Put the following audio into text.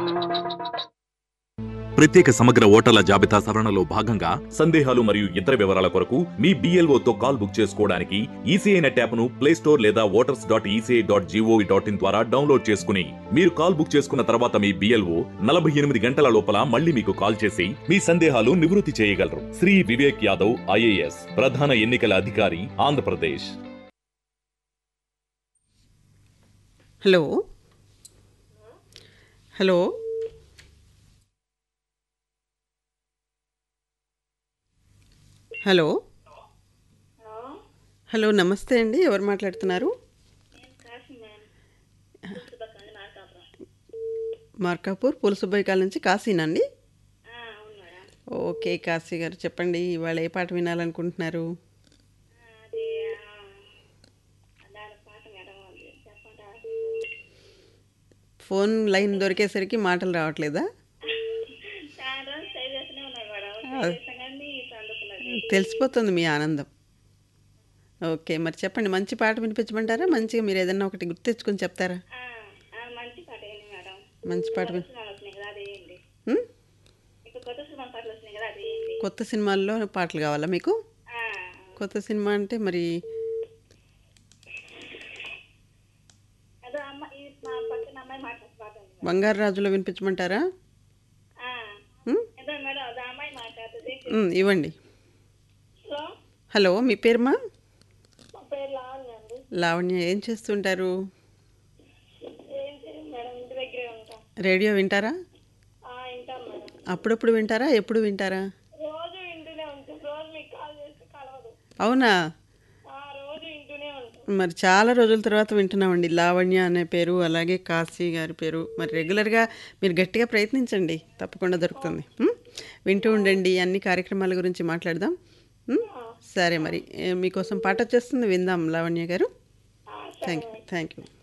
ప్రత్యేక సమగ్ర ఓటర్ల జాబితా సవరణలో భాగంగా సందేహాలు మరియు ఇతర వివరాల కొరకు మీ BLO తో కాల్ బుక్ చేసుకోవడానికి ఈసీఐ నెట్ యాప్ను ప్లే స్టోర్ లేదా voters dot ECI dot GOV dot in ద్వారా డౌన్లోడ్ చేసుకుని మీరు కాల్ బుక్ చేసుకున్న తర్వాత మీ బిఎల్ఓ నలభై ఎనిమిది గంటల లోపల మళ్ళీ మీకు కాల్ చేసి మీ సందేహాలు నివృత్తి చేయగలరు శ్రీ వివేక్ యాదవ్ ఐఏఎస్ ప్రధాన ఎన్నికల అధికారి Andhra Pradesh hello hello hello hello నమస్తే అండి ఎవరు మాట్లాడుతున్నారు మార్కాపూర్ పులసుబాయికాల నుంచి కాశీనండి ఓకే కాశీ గారు చెప్పండి ఇవాళ ఏ పాట వినాలనుకుంటున్నారు ఫోన్ లైన్ దొరికేసరికి మాటలు రావట్లేదా తెలిసిపోతుంది మీ ఆనందం ఓకే మరి చెప్పండి మంచి పాట వినిపించమంటారా మంచిగా మీరు ఏదైనా ఒకటి గుర్తు తెచ్చుకొని చెప్తారా మంచి పాట ఏంటి మేడం మంచి పాట విని సినిమాలు వస్తున్నాయి కదా అది వేయండి ఉం? ఇప్పుడు కొత్త సినిమా పాటలు వస్తున్నాయి కదా అది వేయండి కొత్త సినిమాల్లో పాటలు కావాలా మీకు ఆ, కొత్త సినిమా అంటే మరి ఏదో అమ్మ ఈ మా పక్కన అమ్మాయి మాట్లాడే పాట ఉంది బంగారు రాజులో వినిపించమంటారా ఆ, ఉం? ఏదో మేడం అది అమ్మాయి మాట్లాడుతుంది ఉం, ఇవ్వండి హలో హలో మీ పేరుమా మా పేరు లావణ్య అండి లావణ్య ఏం చేస్తుంటారు ఏం చేయం మేడం ఇంటి దగ్గరే ఉంటాం రేడియో వింటారా ఆ, వింటాం మేడం అప్పుడప్పుడు వింటారా ఎప్పుడు వింటారా రోజు ఇంటూనే ఉంటాం రోజు మీకు కాల్ చేస్తే కలవదు అవునా ఆ, రోజు ఇంటూనే ఉంటాం మరి చాలా రోజుల తర్వాత వింటున్నామండి లావణ్య అనే పేరు అలాగే కాశీ గారి పేరు మరి రెగ్యులర్గా మీరు గట్టిగా ప్రయత్నించండి తప్పకుండా దొరుకుతుంది ఉం? వింటూ ఉండండి అన్ని కార్యక్రమాల గురించి మాట్లాడదాం ఉం? సరే మరి ఏ, మీకోసం పాట వచ్చేస్తుంది విందాం లావణ్య గారు థ్యాంక్ యూ థ్యాంక్ యూ